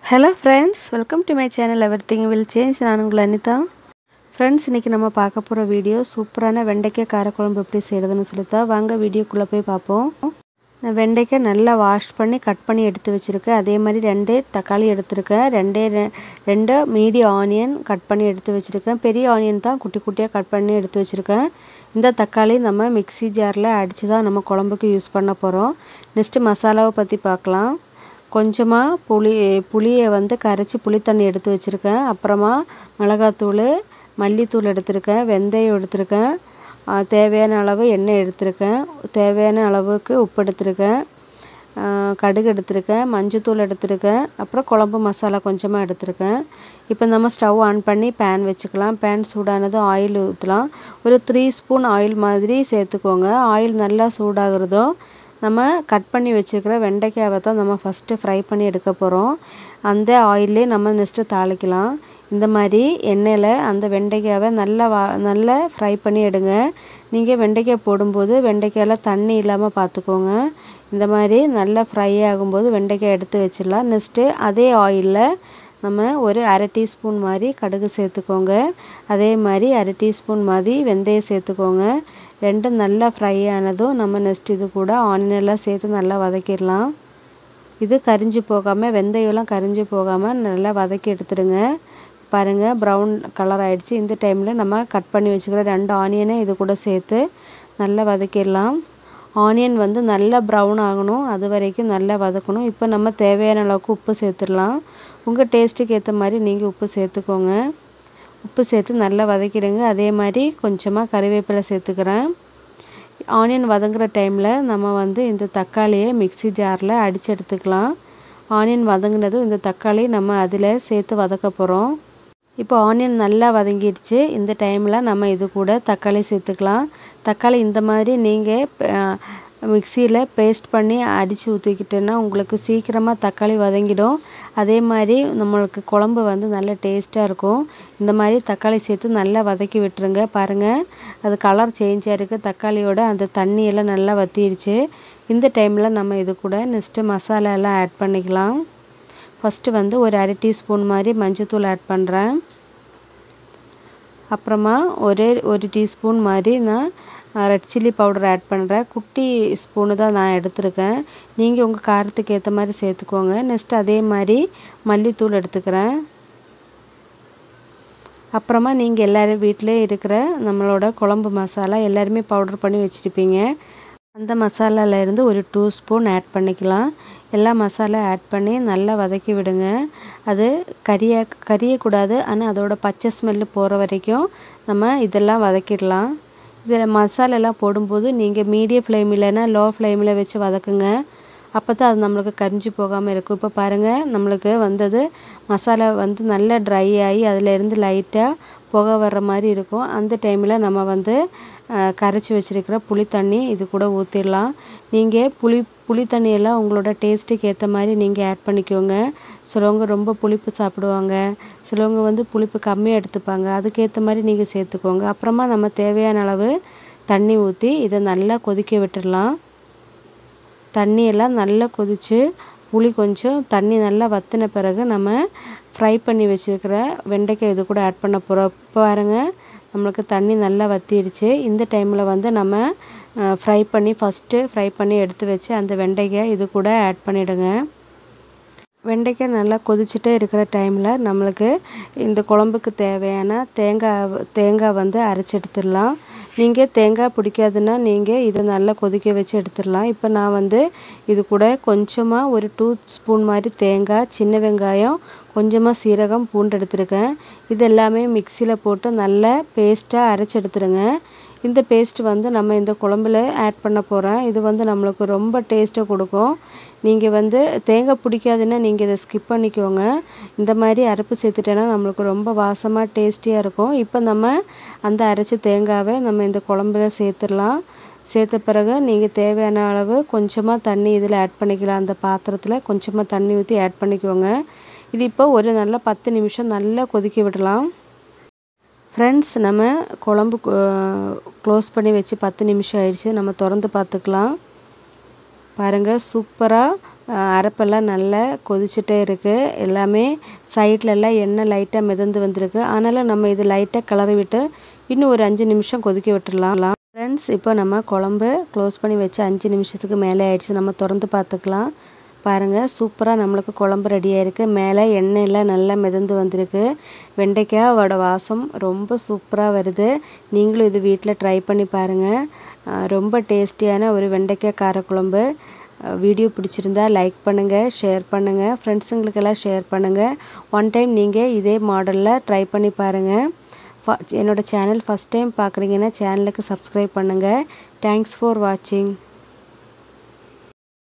hello friends welcome to my channel ever thing will change நான் உங்கள் Anitha friends இன்றைக்கி நம்ம பார்க்க போகிற வீடியோ சூப்பரான வெண்டைக்காய் காரக்குழம்பு எப்படி செய்கிறதுன்னு சொல்லித்தான் வாங்க வீடியோக்குள்ளே போய் பார்ப்போம் நான் வெண்டைக்காய் நல்லா வாஷ் பண்ணி கட் பண்ணி எடுத்து வச்சுருக்கேன் அதே மாதிரி ரெண்டே தக்காளி எடுத்திருக்கேன் ரெண்டே ரெ- ரெண்டு மீடியம் ஆனியன் கட் பண்ணி எடுத்து வச்சுருக்கேன் பெரிய ஆனியன் தான் குட்டி குட்டியாக கட் பண்ணி எடுத்து வச்சுருக்கேன் இந்த தக்காளி நம்ம மிக்ஸி ஜாரில் அடித்து தான் நம்ம குழம்புக்கு யூஸ் பண்ண போகிறோம் நெக்ஸ்ட்டு மசாலாவை பற்றி பார்க்கலாம் கொஞ்சமாக புளி புளியை வந்து கரைச்சி புளித்தண்ணி எடுத்து வச்சுருக்கேன் அப்புறமா மிளகாத்தூள் மல்லித்தூள் எடுத்திருக்கேன் வெந்தயம் எடுத்திருக்கேன் ஆ, தேவையான அளவு எண்ணெய் எடுத்திருக்கேன் தேவையான அளவுக்கு உப்பு எடுத்திருக்கேன் ஆ, கடுகு எடுத்திருக்கேன் மஞ்சத்தூள் எடுத்திருக்கேன் அப்புறம் குழம்பு மசாலா கொஞ்சமாக எடுத்திருக்கேன் இப்போ நம்ம ஸ்டவ் ஆன் பண்ணி பேன் வச்சுக்கலாம் பேன் சூடானதும் ஆயில் ஊற்றலாம் ஒரு த்ரீ ஸ்பூன் ஆயில் மாதிரி சேர்த்துக்கோங்க ஆயில் நல்லா சூடாகிறதும் நம்ம கட் பண்ணி வச்சுருக்கிற வெண்டைக்காவை தான் நம்ம ஃபஸ்ட்டு ஃப்ரை பண்ணி எடுக்க போகிறோம் அந்த ஆயிலே நம்ம நெக்ஸ்ட்டு தாளிக்கலாம் இந்த மாதிரி எண்ணெயில் அந்த வெண்டைக்காவை நல்லா வா நல்லா ஃப்ரை பண்ணி எடுங்க நீங்கள் வெண்டைக்காய் போடும்போது வெண்டைக்காயில் தண்ணி இல்லாமல் பார்த்துக்கோங்க இந்த மாதிரி நல்லா ஃப்ரை ஆகும்போது வெண்டைக்காய் எடுத்து வச்சிடலாம் நெக்ஸ்ட்டு அதே ஆயிலில் நம்ம ஒரு அரை டீஸ்பூன் மாதிரி கடுகு சேர்த்துக்கோங்க அதே மாதிரி அரை டீஸ்பூன் மாதிரி வெந்தயம் சேர்த்துக்கோங்க ரெண்டும் நல்லா ஃப்ரை ஆனதும் நம்ம நெக்ஸ்ட் இது கூட ஆனியன் எல்லாம் சேர்த்து நல்லா வதக்கிடலாம் இது கரிஞ்சு போகாமல் வெந்தயம்லாம் கரிஞ்சு போகாமல் நல்லா வதக்கி எடுத்துடுங்க பாருங்கள் ப்ரௌன் கலர் ஆயிடுச்சு இந்த டைமில் நம்ம கட் பண்ணி வச்சுக்கிற ரெண்டு ஆனியனை இது கூட சேர்த்து நல்லா வதக்கிடலாம் ஆனியன் வந்து நல்லா ப்ரௌன் ஆகணும் அது வரைக்கும் நல்லா வதக்கணும் இப்போ நம்ம தேவையான அளவுக்கு உப்பு சேர்த்துடலாம் உங்கள் டேஸ்ட்டுக்கு ஏற்ற மாதிரி நீங்கள் உப்பு சேர்த்துக்கோங்க உப்பு சேர்த்து நல்லா வதக்கிடுங்க அதே மாதிரி கொஞ்சமாக கறிவேப்பிலை சேர்த்துக்கிறேன் ஆனியன் வதங்குற டைமில் நம்ம வந்து இந்த தக்காளியை மிக்ஸி ஜாரில் அடித்து எடுத்துக்கலாம் ஆனியன் வதங்கினதும் இந்த தக்காளி நம்ம அதில் சேர்த்து வதக்க போகிறோம் இப்போ ஆனியன் நல்லா வதங்கிடுச்சு இந்த டைமில் நம்ம இது கூட தக்காளி சேர்த்துக்கலாம் தக்காளி இந்த மாதிரி நீங்கள் மிக்சியில் பேஸ்ட் பண்ணி அடித்து ஊற்றிக்கிட்டேன்னா உங்களுக்கு சீக்கிரமாக தக்காளி வதங்கிடும் அதே மாதிரி நம்மளுக்கு குழம்பு வந்து நல்ல டேஸ்ட்டாக இருக்கும் இந்த மாதிரி தக்காளி சேர்த்து நல்லா வதக்கி விட்டுருங்க பாருங்கள் அது கலர் சேஞ்ச் ஆகிருக்கு தக்காளியோட அந்த தண்ணியெல்லாம் நல்லா வற்றிடுச்சு இந்த டைமில் நம்ம இது கூட நெக்ஸ்ட்டு மசாலா எல்லாம் ஆட் பண்ணிக்கலாம் ஃபஸ்ட்டு வந்து ஒரு அரை டீஸ்பூன் மாதிரி மஞ்சத்தூள் ஆட் பண்ணுறேன் அப்புறமா ஒரே ஒரு டீஸ்பூன் மாதிரி நான் ரெட் சில்லி பவுடர் ஆட் பண்ணுறேன் குட்டி ஸ்பூனு தான் நான் எடுத்திருக்கேன் நீங்கள் உங்கள் காரத்துக்கு ஏற்ற மாதிரி சேர்த்துக்கோங்க நெக்ஸ்ட் அதே மாதிரி மல்லித்தூள் எடுத்துக்கிறேன் அப்புறமா நீங்கள் எல்லோரும் வீட்டிலே இருக்கிற நம்மளோட குழம்பு மசாலா எல்லாருமே பவுடர் பண்ணி வச்சுருப்பீங்க அந்த மசாலால இருந்து ஒரு டூ ஸ்பூன் ஆட் பண்ணிக்கலாம் எல்லா மசாலா ஆட் பண்ணி நல்லா வதக்கி விடுங்க அது கரிய கரியக்கூடாது ஆனால் அதோட பச்சை ஸ்மெல்லு போகிற வரைக்கும் நம்ம இதெல்லாம் வதக்கிடலாம் இதில் மசாலெல்லாம் போடும்போது நீங்கள் மீடியம் ஃப்ளேம் இல்லைன்னா லோ ஃப்ளேமில் வச்சு வதக்குங்க அப்போ தான் அது நம்மளுக்கு கரிஞ்சு போகாமல் இருக்கும் இப்போ பாருங்கள் நம்மளுக்கு வந்தது மசாலா வந்து நல்லா ட்ரை ஆகி அதிலேருந்து லைட்டாக புகை வர்ற மாதிரி இருக்கும் அந்த டைமில் நம்ம வந்து அஹ், கரைச்சி வச்சுருக்கிற புளி தண்ணி இது கூட ஊற்றிடலாம் நீங்கள் புளி புளி தண்ணியெல்லாம் உங்களோட டேஸ்ட்டுக்கு ஏற்ற மாதிரி நீங்கள் ஆட் பண்ணிக்கோங்க சிலவங்க ரொம்ப புளிப்பு சாப்பிடுவாங்க சிலவங்க வந்து புளிப்பு கம்மியாக எடுத்துப்பாங்க அதுக்கேற்ற மாதிரி நீங்கள் சேர்த்துக்கோங்க அப்புறமா நம்ம தேவையான அளவு தண்ணி ஊற்றி இதை நல்லா கொதிக்க விட்டுடலாம் தண்ணியெல்லாம் நல்லா கொதித்து புளி கொஞ்சம் தண்ணி நல்லா வற்றின பிறகு நம்ம ஃப்ரை பண்ணி வச்சுருக்கிற வெண்டைக்காய் இது கூட ஆட் பண்ண போகிறோம் இப்போ பாருங்க நம்மளுக்கு தண்ணி நல்லா வற்றிடுச்சு இந்த டைமில் வந்து நம்ம ஃப்ரை பண்ணி ஃபஸ்ட்டு ஃப்ரை பண்ணி எடுத்து வச்சு அந்த வெண்டைக்காய் இது கூட ஆட் பண்ணிவிடுங்க வெண்டைக்காய் நல்லா கொதிச்சுட்டே இருக்கிற டைமில் நம்மளுக்கு இந்த குழம்புக்கு தேவையான தேங்காய் தேங்காய் வந்து அரைச்சி எடுத்துடலாம் நீங்கள் தேங்காய் பிடிக்காதுன்னா நீங்கள் இதை நல்லா கொதிக்க வச்சு எடுத்துடலாம் இப்போ நான் வந்து இது கூட கொஞ்சமாக ஒரு டூ ஸ்பூன் மாதிரி தேங்காய் சின்ன வெங்காயம் கொஞ்சமாக சீரகம் பூண்டு எடுத்துருக்கேன் இது எல்லாமே மிக்சியில் போட்டு நல்லா பேஸ்ட்டாக அரைச்சி எடுத்துருங்க இந்த பேஸ்ட் வந்து நம்ம இந்த குழம்புல ஆட் பண்ண போகிறேன் இது வந்து நம்மளுக்கு ரொம்ப டேஸ்ட்டை கொடுக்கும் நீங்கள் வந்து தேங்காய் பிடிக்காதுன்னா நீங்கள் இதை ஸ்கிப் பண்ணிக்கோங்க இந்த மாதிரி அரைப்பு சேர்த்துட்டேன்னா நம்மளுக்கு ரொம்ப வாசமாக டேஸ்டியாக இருக்கும் இப்போ நம்ம அந்த அரைச்ச தேங்காவை நம்ம இந்த குழம்புல சேர்த்துடலாம் சேர்த்த பிறகு நீங்கள் தேவையான அளவு கொஞ்சமாக தண்ணி இதில் ஆட் பண்ணிக்கலாம் அந்த பாத்திரத்தில் கொஞ்சமாக தண்ணி ஊற்றி ஆட் பண்ணிக்கோங்க இது இப்போ ஒரு நல்ல பத்து நிமிஷம் நல்லா கொதிக்க விடலாம் ஃப்ரெண்ட்ஸ் நம்ம குழம்பு க்ளோஸ் பண்ணி வச்சு பத்து நிமிஷம் ஆயிடுச்சு நம்ம திறந்து பார்த்துக்கலாம் பாருங்கள் சூப்பராக அரைப்பெல்லாம் நல்லா கொதிச்சுட்டே இருக்குது எல்லாமே சைட்லலாம் எண்ணெய் லைட்டாக மிதந்து வந்திருக்கு ஆனாலும் நம்ம இது லைட்டாக கிளறி விட்டு இன்னும் ஒரு அஞ்சு நிமிஷம் கொதிக்க விட்டுடலாம் ஃப்ரெண்ட்ஸ் இப்போ நம்ம குழம்பு க்ளோஸ் பண்ணி வச்சு அஞ்சு நிமிஷத்துக்கு மேலே ஆயிடுச்சு நம்ம திறந்து பார்த்துக்கலாம் பாருங்கள் சூப்பராக நம்மளுக்கு குழம்பு ரெடி ஆயிருக்கு மேலே எண்ணெயெல்லாம் நல்லா மிதந்து வந்திருக்கு வெண்டைக்காயோட வாசம் ரொம்ப சூப்பராக வருது நீங்களும் இது வீட்டில் ட்ரை பண்ணி பாருங்கள் ரொம்ப டேஸ்டியான ஒரு வெண்டைக்காய் காரக்குழம்பு வீடியோ பிடிச்சிருந்தா லைக் பண்ணுங்கள் ஷேர் பண்ணுங்கள் ஃப்ரெண்ட்ஸுங்களுக்கெல்லாம் ஷேர் பண்ணுங்கள் ஒன் டைம் நீங்கள் இதே மாடலில் ட்ரை பண்ணி பாருங்கள் என்னோடய சேனல் ஃபஸ்ட் டைம் பார்க்குறீங்கன்னா சேனலுக்கு சப்ஸ்கிரைப் பண்ணுங்கள் தேங்க்ஸ் ஃபார் வாட்சிங்